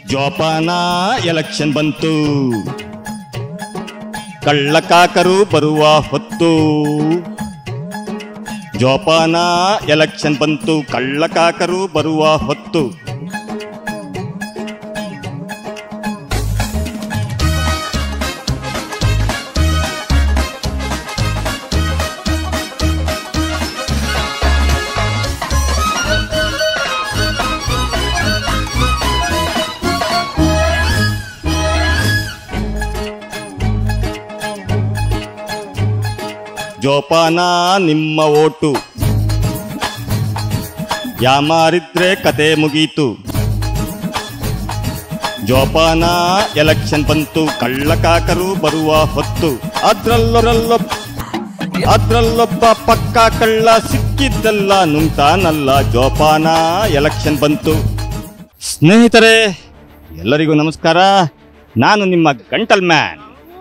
ಜೋಪಾನ ಎಲೆಕ್ಷನ್ ಬಂತು ಕಳ್ಳಕಾಕರು ಬರುವ ಹೊತ್ತು ಜೋಪಾನ ಎಲೆಕ್ಷನ್ ಬಂತು ಕಳ್ಳಕಾಕರು ಬರುವ ಹೊತ್ತು ಜೋಪಾನ ನಿಮ್ಮ ಓಟು ಯಾಮಾರಿದ್ರೆ ಕತೆ ಮುಗೀತು ಜೋಪಾನ ಎಲೆಕ್ಷನ್ ಬಂತು ಕಳ್ಳಕಾಕರು ಬರುವ ಹೊತ್ತು ಅದ್ರಲ್ಲೊರಲ್ಲೊಬ್ಬ ಅದ್ರಲ್ಲೊಬ್ಬ ಪಕ್ಕ ಕಳ್ಳ ಸಿಕ್ಕಿದ್ದೆಲ್ಲ ನುಂಗ್ತಾನಲ್ಲ ಜೋಪಾನ ಎಲೆಕ್ಷನ್ ಬಂತು ಸ್ನೇಹಿತರೆ ಎಲ್ಲರಿಗೂ ನಮಸ್ಕಾರ ನಾನು ನಿಮ್ಮ ಗಂಟಲ್ ಮ್ಯಾನ್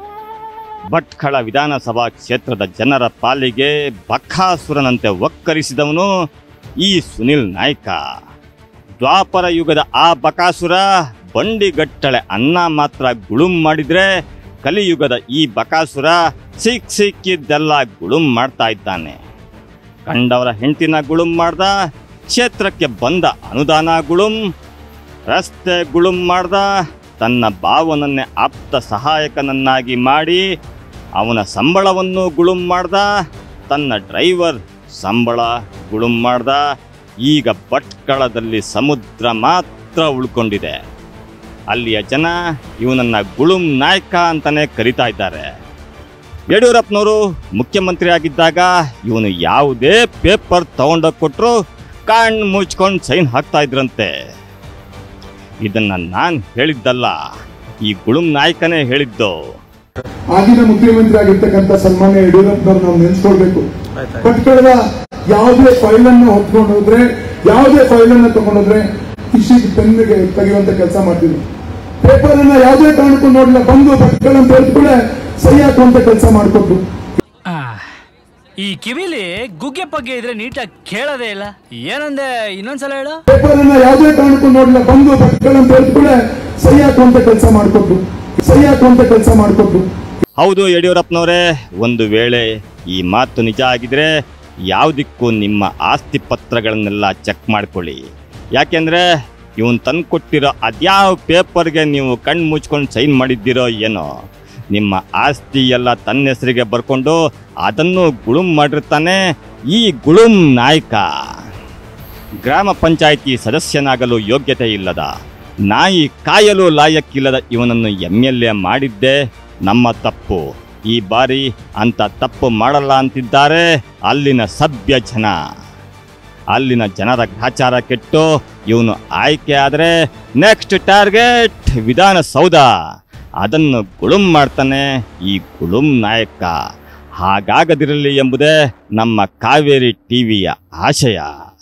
ಭಟ್ಕಳ ವಿಧಾನಸಭಾ ಕ್ಷೇತ್ರದ ಜನರ ಪಾಲಿಗೆ ಬಖಾಸುರನಂತೆ ಒಕ್ಕರಿಸಿದವನು ಈ ಸುನಿಲ್ ನಾಯ್ಕ ದ್ವಾಪರ ಯುಗದ ಆ ಬಕಾಸುರ ಬಂಡಿಗಟ್ಟಳೆ ಅನ್ನ ಮಾತ್ರ ಗುಳುಂ ಮಾಡಿದ್ರೆ ಕಲಿಯುಗದ ಈ ಬಕಾಸುರ ಸಿಕ್ ಸಿಕ್ಕಿದ್ದೆಲ್ಲ ಗುಳುಂ ಮಾಡ್ತಾ ಇದ್ದಾನೆ ಕಂಡವರ ಹೆಂಡತಿನ ಗುಳುಂ ಮಾಡ್ದ ಕ್ಷೇತ್ರಕ್ಕೆ ಬಂದ ಅನುದಾನ ಗುಳುಂ ರಸ್ತೆ ಗುಳುಂ ಮಾಡ್ದ ತನ್ನ ಭಾವನನ್ನೇ ಆಪ್ತ ಸಹಾಯಕನನ್ನಾಗಿ ಮಾಡಿ ಅವನ ಸಂಬಳವನ್ನು ಗುಳುಂ ಮಾಡ್ದ ತನ್ನ ಡ್ರೈವರ್ ಸಂಬಳ ಗುಳುಂ ಮಾಡ್ದ ಈಗ ಭಟ್ಕಳದಲ್ಲಿ ಸಮುದ್ರ ಮಾತ್ರ ಉಳ್ಕೊಂಡಿದೆ ಅಲ್ಲಿಯ ಜನ ಇವನನ್ನ ಗುಳುಂ ನಾಯಕ ಅಂತಾನೆ ಕರಿತಾ ಇದ್ದಾರೆ ಯಡಿಯೂರಪ್ಪನವರು ಮುಖ್ಯಮಂತ್ರಿ ಆಗಿದ್ದಾಗ ಇವನು ಯಾವುದೇ ಪೇಪರ್ ತಗೊಂಡೋಗಿ ಕೊಟ್ಟರು ಕಣ್ಣು ಮುಚ್ಕೊಂಡು ಸೈನ್ ಹಾಕ್ತಾ ಇದ್ರಂತೆ ಇದನ್ನ ನಾನು ಹೇಳಿದ್ದಲ್ಲ ಈ ಗುಳುಂ ನಾಯಕನೇ ಹೇಳಿದ್ದು ಆಗಿನ ಮುಖ್ಯಮಂತ್ರಿ ಆಗಿರ್ತಕ್ಕಂಥ ಸನ್ಮಾನ್ಯ ಯಡಿಯೂರಪ್ಪನವ್ರು ನಾವು ನೆನೆಸ್ಕೊಳ್ಬೇಕು ಭಟ್ಕಳದ ಯಾವುದೇ ಫೈಲ್ ಅನ್ನು ಹೊತ್ಕೊಂಡು ಹೋದ್ರೆ ಯಾವುದೇ ಫೈಲ್ ಅನ್ನ ತಗೊಂಡೋದ್ರೆ ಕಿಶಿಗೆ ಪೆನ್ನಿಗೆ ತೆಗೆಯುವಂತ ಕೆಲಸ ಮಾಡ್ತಿದ್ರು ಪೇಪರ್ ಅನ್ನ ಯಾವುದೇ ಕಾರಣಕ್ಕೂ ನೋಡಿಲ್ಲ ಬಂದು ಭಟ್ಕಳ ಅಂತ ಹೇಳ್ಕೊಳ್ಳೆ ಸಹಿ ಹಾಕುವಂತ ಕೆಲಸ ಮಾಡಿಕೊಟ್ರು ಆ, ಈ ಕಿವಿಲಿ ಗುಗ್ಗೆ ಪಗ್ಗೆ ಇದ್ರೆ ನೀಟಾಗಿ ಕೇಳೋದೇ ಇಲ್ಲ ಏನಂದೆ ಇನ್ನೊಂದ್ಸಲ ಹೇಳು ಪೇಪರ್ ಅನ್ನ ಯಾವುದೇ ಕಾರಣಕ್ಕೂ ನೋಡಿಲ್ಲ ಬಂದು ಭಟ್ಕಳ ಅಂತ ಹೇಳ್ಕೊಳ್ಳೆ ಸಹಿ ಹಾಕುವಂತ ಕೆಲಸ ಮಾಡಿಕೊಟ್ರು ಸಹಿ ಹಾಕುವಂತ ಕೆಲಸ ಮಾಡಿಕೊಟ್ರು ಹೌದು ಯಡಿಯೂರಪ್ಪನವರೇ ಒಂದು ವೇಳೆ ಈ ಮಾತು ನಿಜ ಆಗಿದ್ರೆ ಯಾವುದಕ್ಕೂ ನಿಮ್ಮ ಆಸ್ತಿ ಪತ್ರಗಳನ್ನೆಲ್ಲ ಚೆಕ್ ಮಾಡ್ಕೊಳ್ಳಿ ಯಾಕೆಂದ್ರೆ ಇವನ್ ತಂದ್ಕೊಟ್ಟಿರೋ ಅದ್ಯಾವ ಪೇಪರ್ಗೆ ನೀವು ಕಣ್ಣು ಮುಚ್ಕೊಂಡು ಸೈನ್ ಮಾಡಿದ್ದೀರೋ ಏನೋ ನಿಮ್ಮ ಆಸ್ತಿ ಎಲ್ಲ ತನ್ನ ಹೆಸರಿಗೆ ಬರ್ಕೊಂಡು ಅದನ್ನು ಗುಳುಂ ಮಾಡಿರ್ತಾನೆ ಈ ಗುಳುಂ ನಾಯಕ ಗ್ರಾಮ ಪಂಚಾಯಿತಿ ಸದಸ್ಯನಾಗಲು ಯೋಗ್ಯತೆ ಇಲ್ಲದ ನಾಯಿ ಕಾಯಲು ಲಾಯಕ್ಕಿಲ್ಲದ ಇವನನ್ನು ಎಮ್ ಎಲ್ ಎ ಮಾಡಿದ್ದೇ ನಮ್ಮ ತಪ್ಪು ಈ ಬಾರಿ ಅಂತ ತಪ್ಪು ಮಾಡಲ್ಲ ಅಂತಿದ್ದಾರೆ ಅಲ್ಲಿನ ಸಭ್ಯ ಜನ ಅಲ್ಲಿನ ಜನರ ಗ್ರಾಚಾರ ಕೆಟ್ಟು ಇವನು ಆಯ್ಕೆ ಆದರೆ ನೆಕ್ಸ್ಟ್ ಟಾರ್ಗೆಟ್ ವಿಧಾನಸೌಧ ಅದನ್ನು ಗುಳುಂ ಮಾಡ್ತಾನೆ ಈ ಗುಳುಂ ನಾಯಕ ಹಾಗಾಗದಿರಲಿ ಎಂಬುದೇ ನಮ್ಮ ಕಾವೇರಿ ಟಿವಿಯ ಆಶಯ